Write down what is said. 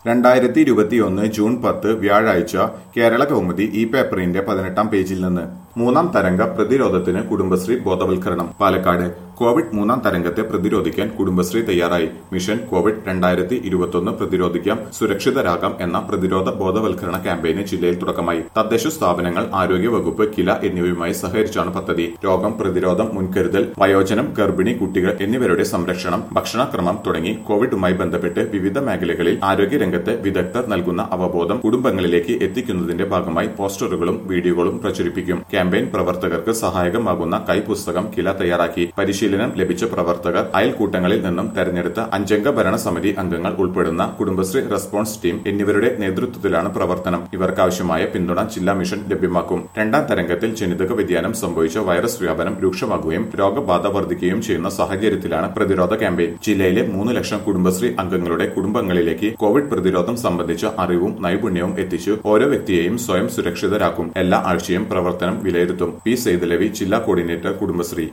രണ്ടായിരത്തി ഇരുപത്തിയൊന്ന് ജൂൺ പത്ത് വ്യാഴാഴ്ച കേരള കൗമുദി ഈ പേപ്പറിന്റെ പതിനെട്ടാം പേജിൽ നിന്ന് മൂന്നാം തരംഗ പ്രതിരോധത്തിന് കുടുംബശ്രീ ബോധവൽക്കരണം പാലക്കാട് കോവിഡ് മൂന്നാം തരംഗത്തെ പ്രതിരോധിക്കാൻ കുടുംബശ്രീ തയ്യാറായി മിഷൻ കോവിഡ് രണ്ടായിരത്തി ഇരുപത്തൊന്ന് പ്രതിരോധിക്കാം സുരക്ഷിതരാകാം എന്ന പ്രതിരോധ ബോധവൽക്കരണ ക്യാമ്പയിന് ജില്ലയിൽ തുടക്കമായി തദ്ദേശ സ്ഥാപനങ്ങൾ ആരോഗ്യ വകുപ്പ് കില എന്നിവയുമായി സഹകരിച്ചാണ് പദ്ധതി രോഗം പ്രതിരോധം മുൻകരുതൽ വയോജനം ഗർഭിണി കുട്ടികൾ എന്നിവരുടെ സംരക്ഷണം ഭക്ഷണക്രമം തുടങ്ങി കോവിഡുമായി ബന്ധപ്പെട്ട് വിവിധ മേഖലകളിൽ ആരോഗ്യരംഗത്ത് വിദഗ്ധർ നൽകുന്ന അവബോധം കുടുംബങ്ങളിലേക്ക് എത്തിക്കുന്നതിന്റെ ഭാഗമായി പോസ്റ്ററുകളും വീഡിയോകളും പ്രചരിപ്പിക്കും ക്യാമ്പയിൻ പ്രവർത്തകർക്ക് സഹായകമാകുന്ന കൈപുസ്തകം കില തയ്യാറാക്കി പരിശീലനം ലഭിച്ച പ്രവർത്തകർ അയൽക്കൂട്ടങ്ങളിൽ നിന്നും തെരഞ്ഞെടുത്ത അഞ്ചംഗ ഭരണസമിതി അംഗങ്ങൾ ഉൾപ്പെടുന്ന കുടുംബശ്രീ റെസ്പോൺസ് ടീം എന്നിവരുടെ നേതൃത്വത്തിലാണ് പ്രവർത്തനം ഇവർക്കാവശ്യമായ പിന്തുണ ജില്ലാ മിഷൻ ലഭ്യമാക്കും രണ്ടാം തരംഗത്തിൽ ജനിതക വ്യതിയാനം സംഭവിച്ച വൈറസ് വ്യാപനം രൂക്ഷമാകുകയും രോഗബാധ വർദ്ധിക്കുകയും ചെയ്യുന്ന സാഹചര്യത്തിലാണ് പ്രതിരോധ ക്യാമ്പയിൻ ജില്ലയിലെ മൂന്ന് ലക്ഷം കുടുംബശ്രീ അംഗങ്ങളുടെ കുടുംബങ്ങളിലേക്ക് കോവിഡ് പ്രതിരോധം സംബന്ധിച്ച അറിവും നൈപുണ്യവും എത്തിച്ച് ഓരോ വ്യക്തിയെയും സ്വയം സുരക്ഷിതരാക്കും എല്ലാ ആഴ്ചയും പ്രവർത്തനം വിലയിരുത്തും പി സെയ്തലവി ജില്ലാ കോർഡിനേറ്റർ കുടുംബശ്രീ